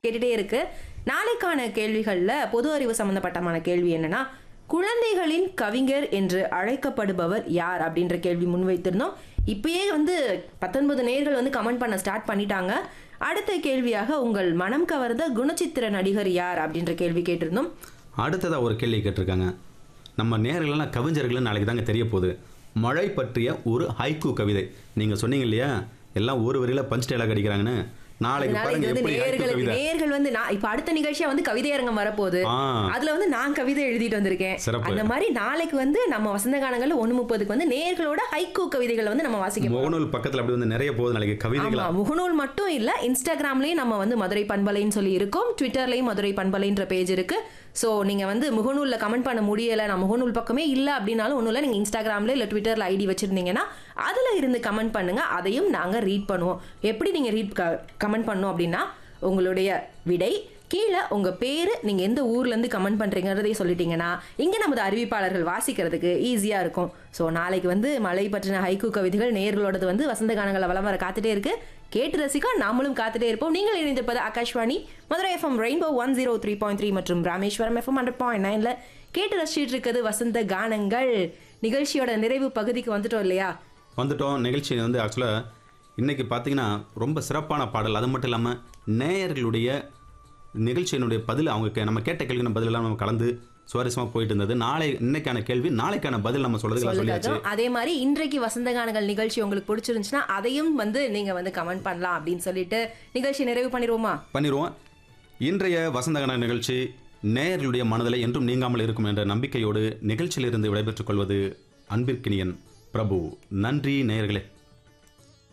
கேட்டுட்டே இருக்கு நாளைக்கான கேள்விகள்ல பொது அறிவு சம்பந்தப்பட்டமான கேள்வி என்னன்னா குழந்தைகளின் கவிஞர் என்று அழைக்கப்படுபவர் யார் அப்படின்ற கேள்வி முன்வைத்திருந்தோம் இப்பயே வந்து பத்தொன்பது நேர்கள் வந்து கமெண்ட் பண்ண ஸ்டார்ட் பண்ணிட்டாங்க அடுத்த கேள்வியாக உங்கள் மனம் கவர்ந்த குணச்சித்திர நடிகர் யார் அப்படின்ற கேள்வி கேட்டிருந்தோம் அடுத்ததாக ஒரு கேள்வி கேட்டிருக்காங்க நம்ம நேர்களெல்லாம் கவிஞர்கள் நாளைக்கு தாங்க தெரிய போகுது மழை பற்றிய ஒரு ஹைக்கூ கவிதை நீங்கள் சொன்னீங்க இல்லையா எல்லாம் ஒரு வரியில் பஞ்ச் டைலாக் அடிக்கிறாங்கன்னு நாளைக்கு அதனால பாருங்க இது வந்து எப்படி ஹைக்கூ நேர்களுக்கு கவிதை நேர்கள் வந்து நான் இப்ப அடுத்த நிகழ்ச்சியா வந்து கவிதை அரங்கம் வரப்போகுது ஆ. அதுல வந்து நான் கவிதை எழுதிட்டு வந்திருக்கேன் சிறப்பு. அந்த மாதிரி நாளைக்கு வந்து நம்ம வசந்த காலங்கள்ல ஒண்ணு முப்பதுக்கு வந்து நேர்களோட ஹைக்கூ கவிதைகளை வந்து நம்ம வாசிக்க போறோம். முகநூல் பக்கத்தில் அப்படி வந்து நிறைய போகுது நாளைக்கு கவிதைகளா ஆமா முகநூல் மட்டும் இல்ல இன்ஸ்டாகிராம்லயும் நம்ம வந்து மதுரை பண்பலைன்னு சொல்லி இருக்கோம் ட்விட்டர்லயும் மதுரை பண்பலைன்ற பேஜ் இருக்கு சோ நீங்க வந்து முகநூல்ல கமெண்ட் பண்ண முடியல நான் முகநூல் பக்கமே இல்ல அப்படின்னாலும் ஒண்ணும் இல்ல நீங்க இன்ஸ்டாகிராம்ல இல்ல ட்விட்டர்ல ஐடி வச்சிருந்தீங்கன்னா அதுல இருந்து கமெண்ட் பண்ணுங்க அதையும் நாங்க ரீட் பண்ணுவோம் எப்படி நீங்க ரீட் கமெண்ட் பண்ணோம் அப்படின்னா உங்களுடைய விடை கீழே உங்க பேரு நீங்க எந்த ஊர்ல இருந்து கமெண்ட் பண்றீங்கறதையும் சொல்லிட்டீங்கன்னா இங்க நமது அறிவிப்பாளர்கள் வாசிக்கிறதுக்கு ஈஸியா இருக்கும் ஸோ நாளைக்கு வந்து மழை பற்றின ஹைக்கூ கவிதைகள் நேர்களோடது வந்து வசந்த கானங்களை வலம் வர காத்துட்டே இருக்கு கேட்டு ரசிக்க நாமளும் காத்துட்டே இருப்போம் நீங்கள் இணைந்திருப்பது Akashvani Madurai FM rainbow one zero three point three மற்றும் ராமேஸ்வரம் எஃப்எம் ஹண்ட்ரட் பாயிண்ட் நைன்ல கேட்டு ரசிச்சிட்டு இருக்குது வசந்த கானங்கள் நிகழ்ச்சியோட நிறைவு பகுதிக்கு வந்துட்டோம் இல்லையா வந்துட்டோம் நிகழ்ச்சி வந்து ஆக்சுவலாக இன்னைக்கு பார்த்தீங்கன்னா ரொம்ப சிறப்பான பாடல் அது மட்டும் இல்லாமல் நேயர்களுடைய நிகழ்ச்சியினுடைய பதில் அவங்க கே- நம்ம கேட்ட கேள்விக்கான பதில் எல்லாம் நம்ம கலந்து சுவாரஸ்யமாக போயிட்டு இருந்தது நாளை இன்னைக்கான கேள்வி நாளைக்கான பதில் நம்ம சொல்றதுக்கு சொல்லியாச்சு சொல்லுங்க அதே மாதிரி இன்றைக்கு வசந்த கானங்கள் நிகழ்ச்சி உங்களுக்கு பிடிச்சிருந்துச்சுன்னா அதையும் வந்து நீங்க வந்து கமெண்ட் பண்ணலாம் அப்படின்னு சொல்லிட்டு நிகழ்ச்சி நிறைவு பண்ணிடுவோமா பண்ணிடுவோம் இன்றைய வசந்தகன நிகழ்ச்சி நேயர்களுடைய மனதில் என்றும் நீங்காமல் இருக்கும் என்ற நம்பிக்கையோடு நிகழ்ச்சியிலிருந்து விடைபெற்றுக் கொள்வது அன்பிற்கினியன் பிரபு நன்றி நேயர்களே